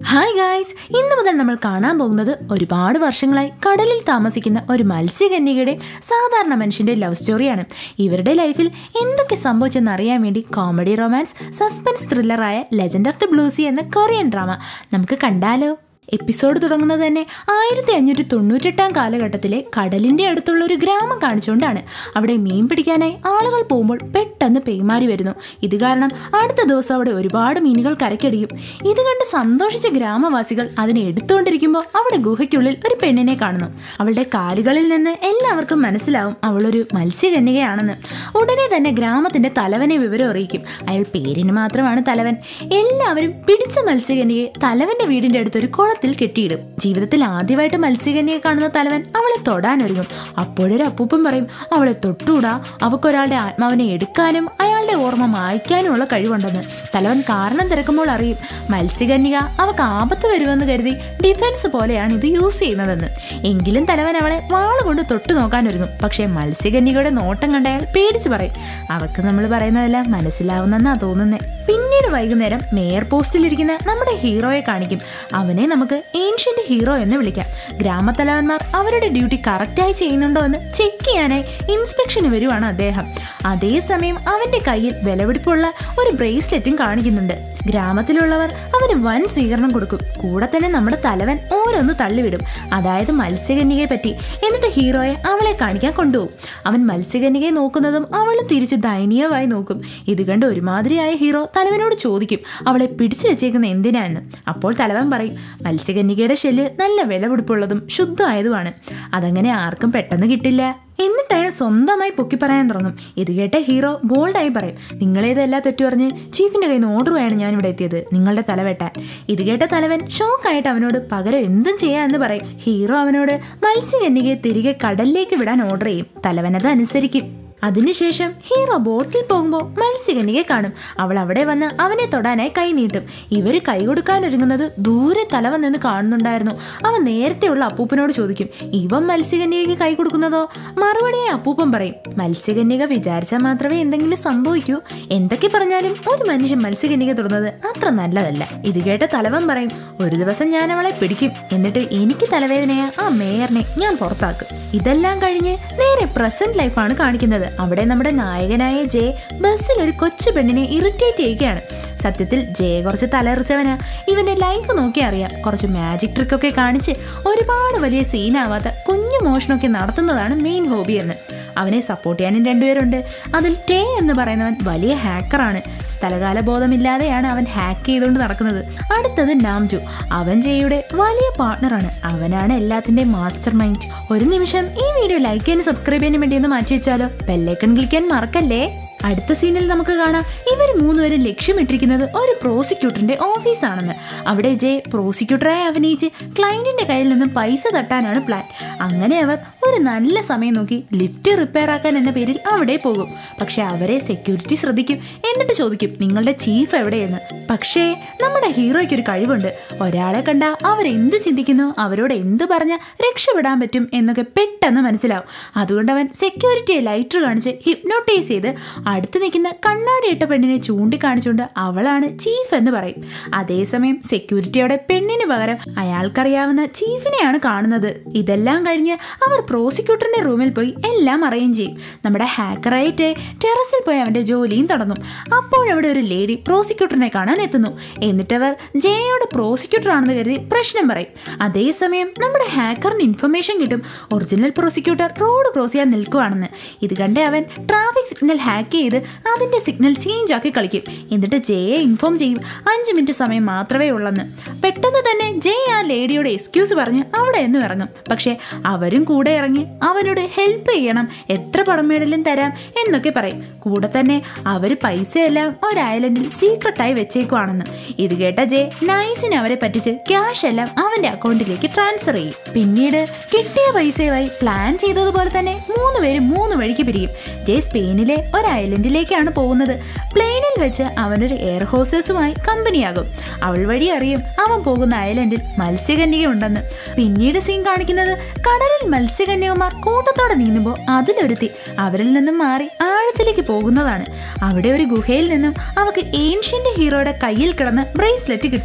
hi guys ഇന്ന് മുതൽ നമ്മൾ കാണാൻ പോകുന്നത് ഒരുപാട് വർഷങ്ങളായി കടലിൽ താമസിക്കുന്ന ഒരു മത്സ്യകന്യകയുടെ സാധാരണ മനുഷ്യന്റെ ലവ് സ്റ്റോറിയാണ് ഇവരുടെ ലൈഫിൽ എന്തൊക്കെ സംഭവിച്ചെന്ന് അറിയാൻ വേണ്ടി കോമഡി റൊമാൻസ് സസ്പെൻസ് ത്രില്ലറായ ലെജൻഡ് ഓഫ് ദി ബ്ലൂസി എന്ന കൊറിയൻ ഡ്രാമ നമുക്ക് കണ്ടാലോ എപ്പിസോഡ് തുടങ്ങുന്നത് തന്നെ ആയിരത്തി അഞ്ഞൂറ്റി തൊണ്ണൂറ്റെട്ടാം കാലഘട്ടത്തിലെ കടലിന്റെ അടുത്തുള്ള ഒരു ഗ്രാമം കാണിച്ചുകൊണ്ടാണ് അവിടെ മീൻ പിടിക്കാനായി ആളുകൾ പോകുമ്പോൾ പെട്ടെന്ന് പെയ്മാറി വരുന്നു ഇത് കാരണം അടുത്ത ദിവസം അവിടെ ഒരുപാട് മീനുകൾ കരക്കടിയും ഇത് കണ്ട് സന്തോഷിച്ച ഗ്രാമവാസികൾ അതിനെ എടുത്തുകൊണ്ടിരിക്കുമ്പോൾ അവിടെ ഗുഹയ്ക്കുള്ളിൽ ഒരു പെണ്ണിനെ കാണുന്നു അവളുടെ കാലുകളിൽ നിന്ന് എല്ലാവർക്കും മനസ്സിലാവും അവളൊരു മത്സ്യകന്യകയാണെന്ന് ഉടനെ തന്നെ ഗ്രാമത്തിന്റെ തലവനെ വിവരം അറിയിക്കും അയാൾ പേരിന് മാത്രമാണ് തലവൻ എല്ലാവരും പിടിച്ച മത്സ്യകന്യകയെ തലവന്റെ വീടിന്റെ അടുത്തൊരു കുളത്തിൽ കെട്ടിയിടും ജീവിതത്തിൽ ആദ്യമായിട്ട് മത്സ്യകന്യയെ കാണുന്ന തലവൻ അവളെ തൊടാനൊരുങ്ങും അപ്പോഴൊരു അപ്പൂപ്പൻ പറയും അവളെ തൊട്ടുകൂടാ അവക്കൊരാളുടെ ആത്മാവിനെ എടുക്കാനും അയാളുടെ ഓർമ്മ മായ്ക്കാനുമുള്ള കഴിവുണ്ടെന്ന് തലവൻ കാരണം തിരക്കുമ്പോൾ അറിയും മത്സ്യകന്യക അവക്ക് ആപത്ത് വരുമെന്ന് കരുതി ഡിഫൻസ് പോലെയാണ് ഇത് യൂസ് ചെയ്യുന്നതെന്ന് എങ്കിലും തലവൻ അവളെ വാളുകൊണ്ട് തൊട്ടു നോക്കാനൊരുങ്ങും പക്ഷേ മത്സ്യകന്യകയുടെ നോട്ടം കണ്ട അയാൾ പേടിച്ച് പറയും അവക്ക് നമ്മൾ പറയുന്നതെല്ലാം മനസ്സിലാവുന്നെന്നാ തോന്നുന്നേ പിന്നീട് വൈകുന്നേരം മേയർ പോസ്റ്റിലിരിക്കുന്ന നമ്മുടെ ഹീറോയെ കാണിക്കും അവനെ നമുക്ക് ഏൻഷ്യന്റ് ഹീറോ എന്ന് വിളിക്കാം ഗ്രാമത്തലവന്മാർ അവരുടെ ഡ്യൂട്ടി കറക്റ്റായി ചെയ്യുന്നുണ്ടോ എന്ന് ചെക്ക് ചെയ്യാനായി ഇൻസ്പെക്ഷന് വരുവാണ് അദ്ദേഹം അതേസമയം അവന്റെ കയ്യിൽ വിലപിടിപ്പുള്ള ഒരു ബ്രേസ്ലെറ്റും കാണിക്കുന്നുണ്ട് ഗ്രാമത്തിലുള്ളവർ അവന് വൻ സ്വീകരണം കൊടുക്കും കൂടെ തന്നെ നമ്മുടെ തലവൻ ഓരോന്ന് തള്ളിവിടും അതായത് മത്സ്യകന്യകയെ പറ്റി എന്നിട്ട് ഹീറോയെ അവളെ കാണിക്കാൻ കൊണ്ടുപോകും അവൻ മത്സ്യകന്യകയെ നോക്കുന്നതും അവളും തിരിച്ച് ദയനീയമായി നോക്കും ഇത് കണ്ട് ഒരുമാതിരിയായ ഹീറോ തലവനോട് ചോദിക്കും അവളെ പിടിച്ചു വെച്ചേക്കുന്ന എന്തിനാന്ന് അപ്പോൾ തലവൻ പറയും മത്സ്യകന്യകയുടെ ഷെല്ല് നല്ല വിലപിടിപ്പുള്ളതും ശുദ്ധമായതുമാണ് അതങ്ങനെ ആർക്കും പെട്ടെന്ന് കിട്ടില്ല എന്നിട്ട് അയാൾ സ്വന്തമായി പൊക്കി പറയാൻ തുടങ്ങും ഇത് കേട്ട ഹീറോ ബോൾഡായി പറയും നിങ്ങളേതെല്ലാം തെറ്റു പറഞ്ഞ് ചീഫിന്റെ കയ്യിൽ നിന്ന് ഓർഡറുമായാണ് ഞാൻ ഇവിടെ എത്തിയത് നിങ്ങളുടെ തല വെട്ടാൻ ഇത് കേട്ട തലവൻ ഷോക്കായിട്ട് അവനോട് പകരം എന്തും ചെയ്യാമെന്ന് പറയും ഹീറോ അവനോട് മത്സ്യകന്യകയെ തിരികെ കടലിലേക്ക് വിടാൻ ഓർഡർ ചെയ്യും തലവൻ അത് അനുസരിക്കും അതിനുശേഷം ഹീറോ ബോട്ടിൽ പോകുമ്പോൾ മത്സ്യകന്യകയെ കാണും അവൾ അവിടെ വന്ന് അവനെ തൊടാനായി കൈ നീട്ടും ഇവര് കൈ കൊടുക്കാനൊരുങ്ങുന്നത് ദൂരെ തലവൻ നിന്ന് കാണുന്നുണ്ടായിരുന്നു അവൻ നേരത്തെയുള്ള അപ്പൂപ്പനോട് ചോദിക്കും ഇവൻ മത്സ്യകന്യകയ്ക്ക് കൈ കൊടുക്കുന്നതോ മറുപടിയായി അപ്പൂപ്പൻ പറയും മത്സ്യകന്യക വിചാരിച്ചാൽ മാത്രമേ എന്തെങ്കിലും സംഭവിക്കൂ എന്തൊക്കെ പറഞ്ഞാലും ഒരു മനുഷ്യൻ മത്സ്യകന്യക തൊടുന്നത് അത്ര നല്ലതല്ല ഇത് കേട്ട തലവൻ പറയും ഒരു ദിവസം ഞാൻ അവളെ പിടിക്കും എന്നിട്ട് എനിക്ക് തലവേദനയാ ആ മേയറിനെ ഞാൻ പുറത്താക്കും ഇതെല്ലാം കഴിഞ്ഞ് നേരെ പ്രസന്റ് ലൈഫാണ് കാണിക്കുന്നത് അവിടെ നമ്മുടെ നായകനായ ജെ ബസ്സിൽ ഒരു കൊച്ചു പെണ്ണിനെ ഇറിറ്റേറ്റ് ചെയ്യുകയാണ് സത്യത്തിൽ ജയ കുറച്ച് തലറിച്ചവനാ ഇവന്റെ ലൈഫ് നോക്കി അറിയാം കുറച്ച് മാജിക് ട്രിക്കൊക്കെ കാണിച്ച് ഒരുപാട് വലിയ സീനാവാത്ത കുഞ്ഞു മോഷണമൊക്കെ നടത്തുന്നതാണ് മെയിൻ ഹോബി എന്ന് അവനെ സപ്പോർട്ട് ചെയ്യാനും രണ്ടുപേരുണ്ട് അതിൽ ടേ എന്ന് പറയുന്നവൻ വലിയ ഹാക്കറാണ് സ്ഥലകാല ബോധമില്ലാതെയാണ് അവൻ ഹാക്ക് ചെയ്തുകൊണ്ട് നടക്കുന്നത് അടുത്തത് നാംജു അവൻ ജയുടെ വലിയ പാർട്ണറാണ് അവനാണ് എല്ലാത്തിൻ്റെയും മാസ്റ്റർ മൈൻഡ് ഒരു നിമിഷം ഈ വീഡിയോ ലൈക്ക് ചെയ്യാനും സബ്സ്ക്രൈബ് ചെയ്യാനും വേണ്ടി ഒന്ന് മാറ്റി വെച്ചാലോ ബെല്ലൈക്കൺ ക്ലിക്കാൻ മറക്കല്ലേ അടുത്ത സീനിൽ നമുക്ക് കാണാം ഇവർ മൂന്നുപേരും ലക്ഷ്യമിട്ടിരിക്കുന്നത് ഒരു പ്രോസിക്യൂട്ടറിന്റെ ഓഫീസാണെന്ന് അവിടെ ജെ പ്രോസിക്യൂട്ടറായി അഭിനയിച്ച് ക്ലയന്റിന്റെ കയ്യിൽ നിന്നും പൈസ തട്ടാനാണ് പ്ലാൻ അങ്ങനെ അവർ ഒരു നല്ല സമയം നോക്കി ലിഫ്റ്റ് റിപ്പയർ ആക്കാൻ എന്ന പേരിൽ അവിടെ പോകും പക്ഷെ അവരെ സെക്യൂരിറ്റി ശ്രദ്ധിക്കും എന്നിട്ട് ചോദിക്കും നിങ്ങളുടെ ചീഫ് എവിടെയെന്ന് പക്ഷേ നമ്മുടെ ഹീറോയ്ക്ക് ഒരു കഴിവുണ്ട് ഒരാളെ കണ്ട അവരെന്ത് ചിന്തിക്കുന്നു അവരോട് എന്ത് പറഞ്ഞാൽ രക്ഷപ്പെടാൻ പറ്റും എന്നൊക്കെ പെട്ടെന്ന് മനസ്സിലാവും അതുകൊണ്ട് അവൻ സെക്യൂരിറ്റിയെ ലൈറ്റർ കാണിച്ച് ഹിപ്നോട്ടൈസ് ചെയ്ത് അടുത്ത് നിൽക്കുന്ന കണ്ണാടിയിട്ട പെണ്ണിനെ ചൂണ്ടിക്കാണിച്ചുകൊണ്ട് അവളാണ് ചീഫ് എന്ന് പറയും അതേസമയം സെക്യൂരിറ്റിയുടെ പെണ്ണിന് പകരം അയാൾക്കറിയാവുന്ന ചീഫിനെയാണ് കാണുന്നത് ഇതെല്ലാം കഴിഞ്ഞ് അവർ പ്രോസിക്യൂട്ടറിന്റെ റൂമിൽ പോയി എല്ലാം അറേഞ്ച് ചെയ്യും നമ്മുടെ ഹാക്കറായിട്ട് ടെറസിൽ പോയി അവന്റെ ജോലിയും തുടങ്ങും അപ്പോഴവിടെ ഒരു ലേഡി പ്രോസിക്യൂട്ടറിനെ കാണാൻ എത്തുന്നു എന്നിട്ട് അവർ ജയയോട് പ്രോസിക്യൂട്ടർ ആണെന്ന് കരുതി പ്രശ്നം പറയും അതേസമയം നമ്മുടെ ഹാക്കറിന് ഇൻഫർമേഷൻ കിട്ടും ഒറിജിനൽ പ്രോസിക്യൂട്ടർ റോഡ് ക്രോസ് ചെയ്യാൻ നിൽക്കുവാണെന്ന് ഇത് കണ്ട് അവൻ ട്രാഫിക് സിഗ്നൽ ഹാക്ക് ചെയ്ത് അതിന്റെ സിഗ്നൽ ചേഞ്ച് ആക്കി കളിക്കും എന്നിട്ട് ജയയെ ഇൻഫോം ചെയ്യും അഞ്ച് മിനിറ്റ് സമയം മാത്രമേ ഉള്ളെന്ന് പെട്ടെന്ന് തന്നെ ജയ് ആ ലേഡിയോട് എക്സ്ക്യൂസ് പറഞ്ഞ് അവിടെ നിന്നും ഇറങ്ങും പക്ഷേ അവരും കൂടെ ഇറങ്ങി അവനോട് ഹെൽപ്പ് ചെയ്യണം എത്ര പണം വേണേലും തരാം എന്നൊക്കെ പറയും കൂടെ തന്നെ അവർ പൈസയെല്ലാം ഒരു ഐലൻഡിൽ സീക്രട്ടായി വെച്ചേക്കുവാണെന്ന് ഇത് കേട്ട ജെ നൈസിന് അവരെ പറ്റിച്ച് ക്യാഷ് എല്ലാം അവന്റെ അക്കൗണ്ടിലേക്ക് ട്രാൻസ്ഫർ ചെയ്യും പിന്നീട് കിട്ടിയ പൈസയുമായി പ്ലാൻ ചെയ്തതുപോലെ തന്നെ മൂന്ന് പേരും മൂന്ന് വഴിക്ക് പിരിയും ജെ സ്പെയിനിലെ ഒരു ഐലൻഡിലേക്കാണ് പോകുന്നത് പ്ലെയിനിൽ വെച്ച് അവനൊരു എയർ ഹോസ്റ്റേഴ്സുമായി കമ്പനിയാകും അവൾ വഴി അറിയും അവൻ പോകുന്ന ഐലൻഡിൽ മത്സ്യകന്യക ഉണ്ടെന്ന് പിന്നീട് സീൻ കാണിക്കുന്നത് കടലിൽ മത്സ്യകന്യകമാർ കൂട്ടത്തോടെ നീങ്ങുമ്പോൾ അതിലൊരുത്തി അവരിൽ നിന്നും മാറി ആഴത്തിലേക്ക് പോകുന്നതാണ് അവിടെ ഒരു ഗുഹയിൽ നിന്നും അവക്ക് ഏൻഷ്യന്റ് ഹീറോയുടെ കയ്യിൽ കിടന്ന് ബ്രേസ്ലെറ്റ് കിട്ടുന്നു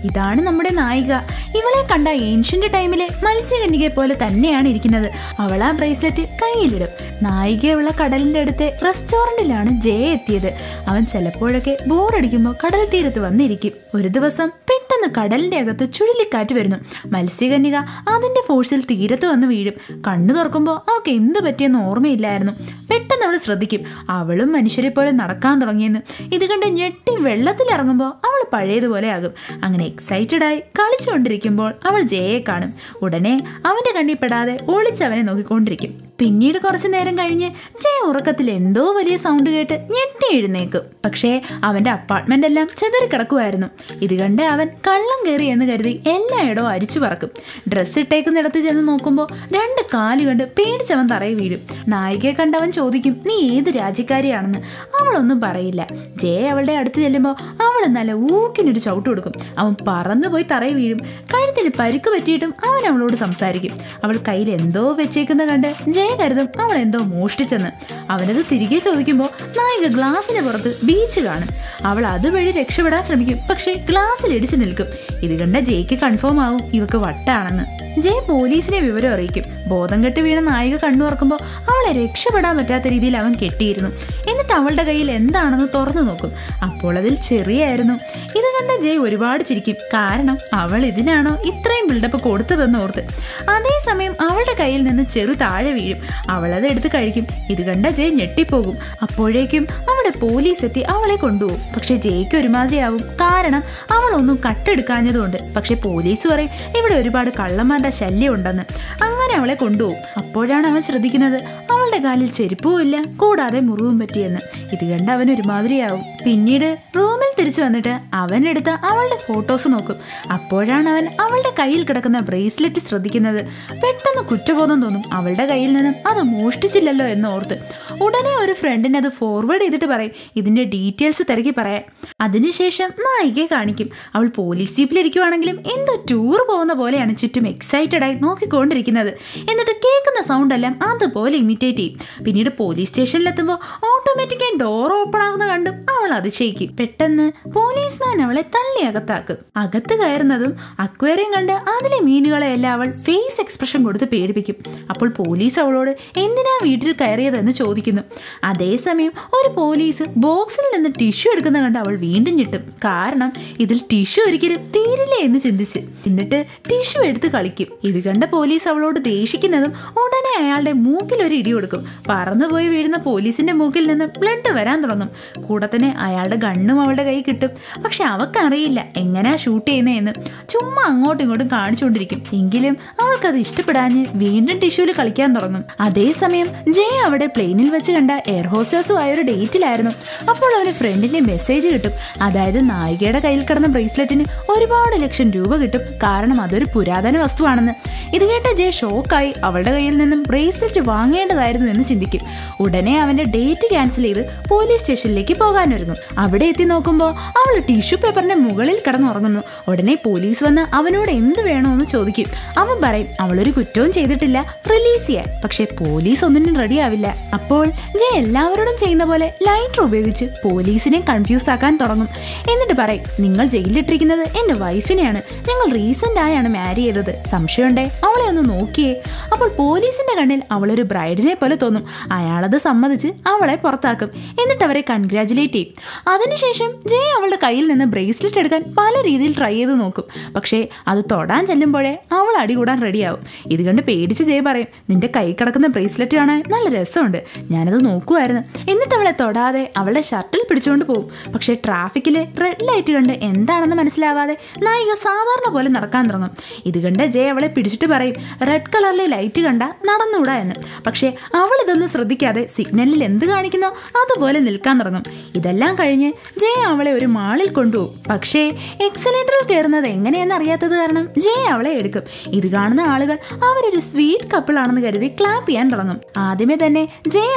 ഇതാണ് നമ്മുടെ നായിക ഇവളെ കണ്ട ഏൻഷ്യന്റ് ടൈമിലെ മത്സ്യകന്യകയെ പോലെ തന്നെയാണ് ഇരിക്കുന്നത് അവൾ ആ ബ്രേസ്ലെറ്റ് കയ്യിലിടും നായികയുള്ള കടലിന്റെ അടുത്തെ റെസ്റ്റോറന്റിലാണ് ജയ എത്തിയത് അവൻ ചിലപ്പോഴൊക്കെ ബോറടിക്കുമ്പോൾ കടൽ തീരത്ത് വന്നിരിക്കും ഒരു ദിവസം പെട്ടെന്ന് കടലിന്റെ അകത്ത് ചുഴലിക്കാറ്റ് വരുന്നു മത്സ്യകന്യക അതിന്റെ ഫോഴ്സിൽ തീരത്ത് വന്ന് വീഴും കണ്ണു തുറക്കുമ്പോൾ അവൾക്ക് എന്ത് പറ്റിയെന്ന് ഓർമ്മയില്ലായിരുന്നു പെട്ടെന്ന് അവൾ ശ്രദ്ധിക്കും അവളും മനുഷ്യരെ പോലെ നടക്കാൻ തുടങ്ങിയെന്ന് ഇത് കണ്ട് ഞെട്ടി വെള്ളത്തിലിറങ്ങുമ്പോൾ അവൾ പഴയതുപോലെ ആകും അങ്ങനെ എക്സൈറ്റഡ് ആയി കളിച്ചുകൊണ്ടിരിക്കുമ്പോൾ അവൾ ജയയെ കാണും ഉടനെ അവന്റെ കണ്ണിൽ പെടാതെ ഒളിച്ചവനെ നോക്കിക്കൊണ്ടിരിക്കും പിന്നീട് കുറച്ചു നേരം കഴിഞ്ഞ് ജയ ഉറക്കത്തിൽ എന്തോ വലിയ സൗണ്ട് കേട്ട് ഞെട്ടി എഴുന്നേക്കും പക്ഷേ അവന്റെ അപ്പാർട്ട്മെന്റ് എല്ലാം ചെതറിക്കിടക്കുമായിരുന്നു ഇത് കണ്ട് അവൻ കള്ളം കയറി എന്ന് കരുതി എല്ലായിടവും അരിച്ചു പറക്കും ഡ്രസ്സ് ഇട്ടേക്കുന്നിടത്ത് ചെന്ന് നോക്കുമ്പോൾ രണ്ട് കാല് കണ്ട് പേടിച്ചവൻ തറയിൽ വീഴും നായികയെ കണ്ടവൻ ചോദിക്കും നീ ഏത് രാജ്യക്കാരിയാണെന്ന് അവളൊന്നും പറയില്ല ജയ അവളുടെ അടുത്ത് ചെല്ലുമ്പോൾ അവൾ നല്ല ഊക്കിനൊരു ചവിട്ട് കൊടുക്കും അവൻ പറന്നു പോയി തറയിൽ വീഴും കഴുത്തിന് പരിക്ക് പറ്റിയിട്ടും അവൻ അവളോട് സംസാരിക്കും അവൾ കയ്യിൽ എന്തോ വെച്ചേക്കുന്ന കണ്ട് ജയ കരുതും അവൾ എന്തോ മോഷ്ടിച്ചെന്ന് അവനത് തിരികെ ചോദിക്കുമ്പോൾ നായിക ഗ്ലാസിന് പുറത്ത് ബീച്ച് കാണും അവൾ അതുവഴി രക്ഷപ്പെടാൻ ശ്രമിക്കും പക്ഷേ ഗ്ലാസ്സിൽ ഇടിച്ചു നിൽക്കും ഇത് കണ്ട ജയ്ക്ക് കൺഫേം ആവും ഇവക്ക് വട്ടാണെന്ന് ജയ് പോലീസിനെ വിവരം അറിയിക്കും ബോധം കെട്ട് വീണ നായിക കണ്ണുറക്കുമ്പോൾ അവളെ രക്ഷപ്പെടാൻ പറ്റാത്ത രീതിയിൽ അവൻ കെട്ടിയിരുന്നു എന്നിട്ട് അവളുടെ കയ്യിൽ എന്താണെന്ന് തുറന്നു നോക്കും അപ്പോൾ അതിൽ ചെറിയായിരുന്നു ഇത് കണ്ട ജയ് ഒരുപാട് ചിരിക്കും കാരണം അവൾ ഇതിനാണോ ഇത്രയും ബിൽഡപ്പ് കൊടുത്തതെന്ന് ഓർത്ത് അതേസമയം അവളുടെ കയ്യിൽ നിന്ന് ചെറു താഴെ വീഴും അവളത് എടുത്ത് കഴിക്കും ഇത് കണ്ട ജയ് ഞെട്ടിപ്പോകും അപ്പോഴേക്കും അവിടെ പോലീസ് എത്തി അവളെ കൊണ്ടുപോകും പക്ഷെ ജയ്ക്ക് ഒരുമാതിരിയാവും കാരണം അവളൊന്നും കട്ടെടുക്കാഞ്ഞതുകൊണ്ട് പക്ഷെ പോലീസ് പറയും ഇവിടെ ഒരുപാട് കള്ളന്മാരുടെ ശല്യം ഉണ്ടെന്ന് അങ്ങനെ അവളെ കൊണ്ടുപോകും അപ്പോഴാണ് അവൻ ശ്രദ്ധിക്കുന്നത് അവളുടെ കാലിൽ ചെരുപ്പും ഇല്ല കൂടാതെ മുറിവും പറ്റിയെന്ന് ഇത് കണ്ട് അവൻ ഒരുമാതിരിയാവും പിന്നീട് റൂമിൽ തിരിച്ചു വന്നിട്ട് അവൻ എടുത്ത അവളുടെ ഫോട്ടോസ് നോക്കും അപ്പോഴാണ് അവൻ അവളുടെ കയ്യിൽ കിടക്കുന്ന ബ്രേസ്ലെറ്റ് ശ്രദ്ധിക്കുന്നത് പെട്ടെന്ന് കുറ്റബോധം തോന്നും അവളുടെ കയ്യിൽ നിന്നും അത് മോഷ്ടിച്ചില്ലല്ലോ എന്ന് ഓർത്ത് ഉടനെ ഒരു ഫ്രണ്ടിനെ അത് ഫോർവേഡ് ചെയ്തിട്ട് പറയും ഇതിന്റെ ഡീറ്റെയിൽസ് തിരക്കി പറയാൻ അതിനുശേഷം നായികയെ കാണിക്കും അവൾ പോലീസ് ജീപ്പിലിരിക്കുവാണെങ്കിലും എന്തോ ടൂർ പോകുന്ന പോലെയാണ് ചുറ്റും എക്സൈറ്റഡ് ആയി നോക്കിക്കൊണ്ടിരിക്കുന്നത് എന്നിട്ട് കേൾക്കുന്ന സൗണ്ട് എല്ലാം അതുപോലെ ഇമിറ്റേറ്റ് ചെയ്യും പിന്നീട് പോലീസ് സ്റ്റേഷനിലെത്തുമ്പോൾ ഓട്ടോമാറ്റിക്കായി ഡോർ ഓപ്പൺ ആകുന്ന കണ്ടും അവൾ അതിശയിക്കും പെട്ടെന്ന് പോലീസ്മാൻ അവളെ തള്ളി അകത്താക്കും അകത്ത് കയറുന്നതും അക്വേറിയം കണ്ട് അതിലെ മീനുകളെയെല്ലാം അവൾ ഫേസ് എക്സ്പ്രഷൻ കൊടുത്ത് പേടിപ്പിക്കും അപ്പോൾ പോലീസ് അവളോട് എന്തിനാ വീട്ടിൽ കയറിയതെന്ന് ചോദിക്കുന്നു അതേസമയം ഒരു പോലീസ് ബോക്സിൽ നിന്ന് ടിഷ്യൂ എടുക്കുന്ന കണ്ട് അവൾ വീണ്ടും ഞെട്ടും കാരണം ഇതിൽ ടിഷ്യൂ ഒരിക്കലും തീരില്ലേ എന്ന് ചിന്തിച്ച് എന്നിട്ട് ടിഷ്യൂ എടുത്ത് കളിക്കും ഇത് കണ്ട പോലീസ് അവളോട് ദേഷിക്കുന്നതും ഉടനെ അയാളുടെ മൂക്കിൽ ഒരു ഇടി കൊടുക്കും പറന്നുപോയി വീഴുന്ന പോലീസിന്റെ മൂക്കിൽ നിന്ന് ബ്ലഡ് വരാൻ തുടങ്ങും കൂടെ തന്നെ അയാളുടെ ഗണ്ണും അവളുടെ കൈ കിട്ടും പക്ഷെ അവക്കറിയില്ല എങ്ങനെയാ ഷൂട്ട് ചെയ്യുന്നതെന്ന് ചുമ്മാ അങ്ങോട്ടും ഇങ്ങോട്ടും കാണിച്ചുകൊണ്ടിരിക്കും എങ്കിലും അവൾക്കത് ഇഷ്ടപ്പെടാഞ്ഞ് വീണ്ടും ടിഷ്യൂല് കളിക്കാൻ തുടങ്ങും അതേസമയം ജയ അവിടെ പ്ലെയിനിൽ വെച്ച് കണ്ട എയർ ഹോസ്റ്റേഴ്സുമായ ഒരു ഡേറ്റിലായിരുന്നു അപ്പോൾ അവന് ഫ്രണ്ടിന്റെ മെസ്സേജ് കിട്ടും അതായത് നായികയുടെ കയ്യിൽ കിടന്ന ബ്രേസ്ലെറ്റിന് ഒരുപാട് ലക്ഷം രൂപ കിട്ടും കാരണം അതൊരു പുരാതന വസ്തുവാണെന്ന് ഇത് കേട്ട ജയ ഷോക്കായി അവളുടെ കയ്യിൽ നിന്നും ബ്രേസ്ലെറ്റ് വാങ്ങേണ്ടതായിരുന്നു എന്ന് ചിന്തിക്കും ഉടനെ അവന്റെ ഡേറ്റ് ക്യാൻസൽ ചെയ്ത് പോലീസ് സ്റ്റേഷനിലേക്ക് പോകാനൊരുങ്ങും അവിടെ എത്തി നോക്കുമ്പോൾ അവൾ ടിഷ്യൂ പേപ്പറിന്റെ മുകളിൽ കിടന്നുറങ്ങുന്നു ഉടനെ പോലീസ് വന്ന് അവനോട് എന്ത് വേണമെന്ന് ചോദിക്കും അവൻ പറയും അവളൊരു കുറ്റവും ചെയ്തിട്ടില്ല റിലീസ് ചെയ്യാൻ പക്ഷെ പോലീസ് ഒന്നിനും റെഡി ആവില്ല അപ്പോൾ ജയ എല്ലാവരോടും ചെയ്യുന്ന പോലെ ലൈറ്റർ ഉപയോഗിച്ച് പോലീസിനെ കൺഫ്യൂസ് ആക്കാൻ തുടങ്ങും എന്നിട്ട് പറയും നിങ്ങൾ ജയിലിലിട്ടിരിക്കുന്നത് എന്റെ വൈഫിനെയാണ് ഞങ്ങൾ റീസെന്റ് ആയാണ് മാരി ചെയ്തത് സംശയമുണ്ടേ അവളെ ഒന്ന് നോക്കിയേ അപ്പോൾ പോലീസിന്റെ കണ്ണിൽ അവളൊരു ബ്രൈഡിനെ പോലെ തോന്നും അയാളത് സമ്മതിച്ച് അവളെ പുറത്താക്കും എന്നിട്ട് അവരെ കൺഗ്രാചുലേറ്റ് ചെയ്യും അതിനുശേഷം ജയ അവളുടെ കയ്യിൽ നിന്ന് ബ്രേസ്ലെറ്റ് എടുക്കാൻ പല രീതിയിൽ ട്രൈ ചെയ്ത് നോക്കും പക്ഷേ അത് തൊടാൻ ചെല്ലുമ്പോഴേ അവൾ അടികൂടാൻ റെഡിയാവും ഇത് കണ്ട് പേടിച്ച് ജയ പറയും നിന്റെ കൈ കിടക്കുന്ന ബ്രേസ്ലെറ്റ് കാണാൻ നല്ല രസമുണ്ട് ഞാനത് നോക്കുമായിരുന്നു എന്നിട്ട് അവളെ തൊടാതെ അവളുടെ ഷർട്ടിൽ പിടിച്ചുകൊണ്ട് പോകും പക്ഷേ ട്രാഫിക്കിലെ റെഡ് ലൈറ്റ് കണ്ട് എന്താണെന്ന് മനസ്സിലാവാതെ നായിക സാധാരണ പോലെ നടക്കാൻ തുടങ്ങും ഇത് കണ്ട് ജയ അവളെ പിടിച്ചിട്ട് പറയും റെഡ് കളറിലെ ലൈറ്റ് കണ്ട നടന്നുകൂടാ എന്ന് പക്ഷേ അവൾ ഇതൊന്നും ശ്രദ്ധിക്കാതെ സിഗ്നലിൽ എന്ത് കാണിക്കുന്നോ അതുപോലെ നിൽക്കാൻ തുടങ്ങും ഇതെല്ലാം കഴിഞ്ഞ് ജയ അവളെ ഒരു മാളിൽ കൊണ്ടുപോകും പക്ഷേ എക്സലേറ്ററിൽ കയറുന്നത് എങ്ങനെയെന്ന് അറിയാത്തത് കാരണം ജയ അവളെ എടുക്കും ഇത് കാണുന്ന ആളുകൾ അവരൊരു സ്വീറ്റ് കപ്പിൾ ആണെന്ന് കരുതി ക്ലാപ്പ് ചെയ്യാൻ തുടങ്ങും ആദ്യമേ തന്നെ ജയ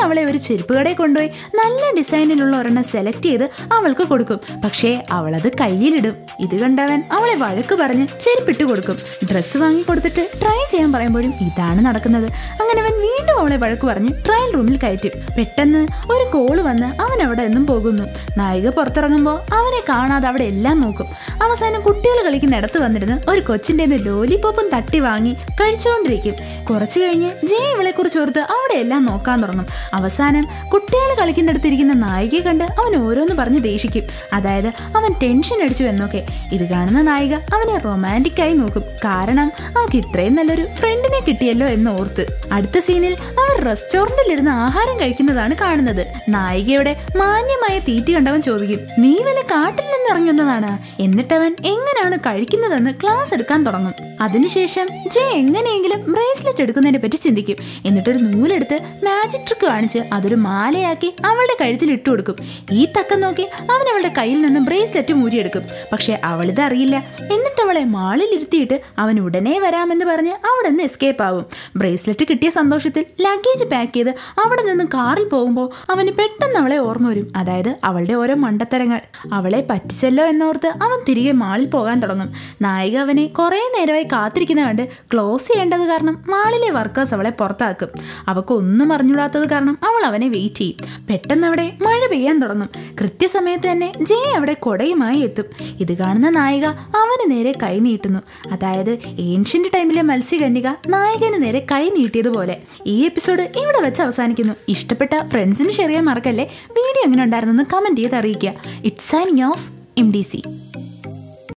അവളെ ഒരു ചെരുപ്പ് കടയിൽ കൊണ്ടുപോയി നല്ല ഡിസൈനിലുള്ള ഒരെണ്ണം സെലക്ട് ചെയ്ത് അവൾക്ക് കൊടുക്കും പക്ഷേ അവളത് കയ്യിലിടും ഇത് കണ്ടവൻ അവളെ വഴക്ക് പറഞ്ഞ് ചെരുപ്പിട്ട് കൊടുക്കും ഡ്രസ്സ് വാങ്ങി കൊടുത്തിട്ട് ട്രൈ ചെയ്യാൻ പറയുമ്പോഴും ഇതാണ് നടക്കുന്നത് അങ്ങനെ അവൻ വീണ്ടും അവളെ വഴക്ക് പറഞ്ഞ് ട്രയൽ റൂമിൽ കയറ്റും പെട്ടെന്ന് ഒരു കോള് വന്ന് അവൻ അവിടെ നിന്നും പോകുന്നു നായിക പുറത്തിറങ്ങുമ്പോൾ അവനെ കാണാതെ അവിടെ എല്ലാം നോക്കും അവസാനം കുട്ടികൾ കളിക്കുന്ന ഇടത്ത് വന്നിരുന്ന് ഒരു കൊച്ചിൻ്റെ ലോലിപോപ്പും തട്ടി വാങ്ങി കഴിച്ചുകൊണ്ടിരിക്കും കുറച്ചു കഴിഞ്ഞ് ജയ ഇവളെ കുറിച്ച് ഓർത്ത് അവിടെ എല്ലാം നോക്കാൻ തുടങ്ങും അവസാനം കുട്ടികൾ കളിക്കുന്നിടത്തിരിക്കുന്ന നായികയെ കണ്ട് അവൻ ഓരോന്ന് പറഞ്ഞ് ദേഷിക്കും അതായത് അവൻ ടെൻഷൻ അടിച്ചു എന്നൊക്കെ ഇത് കാണുന്ന നായിക അവനെ റൊമാൻറ്റിക് ആയി നോക്കും കാരണം അവൾക്ക് ഇത്രയും നല്ലൊരു ഫ്രണ്ടിനെ കിട്ടിയല്ലോ എന്ന് ഓർത്ത് അടുത്ത സീനിൽ അവർ റെസ്റ്റോറന്റിൽ ഇരുന്ന് ആഹാരം കഴിക്കുന്നതാണ് കാണുന്നത് നായികയുടെ മാന്യമായ തീറ്റി കണ്ടവൻ ചോദിക്കും നീ വല്ല കാട്ടിൽ നിന്ന് ഇറങ്ങി വന്നതാണ് എന്നിട്ടവൻ എങ്ങനെയാണ് കഴിക്കുന്നതെന്ന് ക്ലാസ് എടുക്കാൻ തുടങ്ങും അതിനുശേഷം ജെ എങ്ങനെയെങ്കിലും ബ്രേസ്ലെറ്റ് എടുക്കുന്നതിനെ പറ്റി ചിന്തിക്കും എന്നിട്ടൊരു നൂലെടുത്ത് മാജിക് ട്രിക്ക് കാണിച്ച് അതൊരു മാലയാക്കി അവളുടെ കഴുത്തിൽ ഇട്ടു കൊടുക്കും ഈ തക്കം നോക്കി അവൻ അവളുടെ കയ്യിൽ നിന്ന് ബ്രേസ്ലെറ്റ് മൂരിയെടുക്കും പക്ഷെ അവളിത് അറിയില്ല എന്നിട്ട് അവളെ മാളിൽ ഇരുത്തിയിട്ട് അവൻ ഉടനെ വരാമെന്ന് പറഞ്ഞ് അവിടെ നിന്ന് എസ്കേപ്പ് ആവും ബ്രേസ്ലെറ്റ് കിട്ടിയ സന്തോഷത്തിൽ ലഗേജ് പാക്ക് ചെയ്ത് അവിടെ നിന്ന് കാറിൽ പോകുമ്പോൾ അവന് പെട്ടെന്ന് അവളെ ഓർമ്മ വരും അതായത് അവളുടെ ഓരോ മണ്ടത്തരങ്ങൾ അവളെ പറ്റിച്ചല്ലോ എന്നോർത്ത് അവൻ തിരികെ മാളിൽ പോകാൻ തുടങ്ങും നായിക അവനെ കുറേ നേരമായി കാത്തിരിക്കുന്ന കണ്ട് ക്ലോസ് ചെയ്യേണ്ടത് കാരണം മാളിലെ വർക്കേഴ്സ് അവളെ പുറത്താക്കും അവൾക്ക് ഒന്നും അറിഞ്ഞൂടാത്തത് കാരണം അവൾ അവനെ വെയിറ്റ് ചെയ്യും പെട്ടെന്ന് അവിടെ മഴ പെയ്യാൻ തുടങ്ങും കൃത്യസമയത്ത് തന്നെ ജയ അവിടെ കൊടയുമായി എത്തും ഇത് കാണുന്ന നായിക അവന് നേരെ കൈ നീട്ടുന്നു അതായത് ഏൻഷ്യന്റ് ടൈമിലെ മത്സ്യകന്യക നായകന് നേരെ കൈ നീട്ടിയതുപോലെ ഈ എപ്പിസോഡ് ഇവിടെ വെച്ച് അവസാനിക്കുന്നു ഇഷ്ടപ്പെട്ട ഫ്രണ്ട്സിന് ഷെയർ ചെയ്യാൻ മറക്കല്ലേ വീഡിയോ എങ്ങനെ ഉണ്ടായിരുന്നെന്ന് കമൻറ്റ് ചെയ്ത് അറിയിക്കുക it's signing off M D C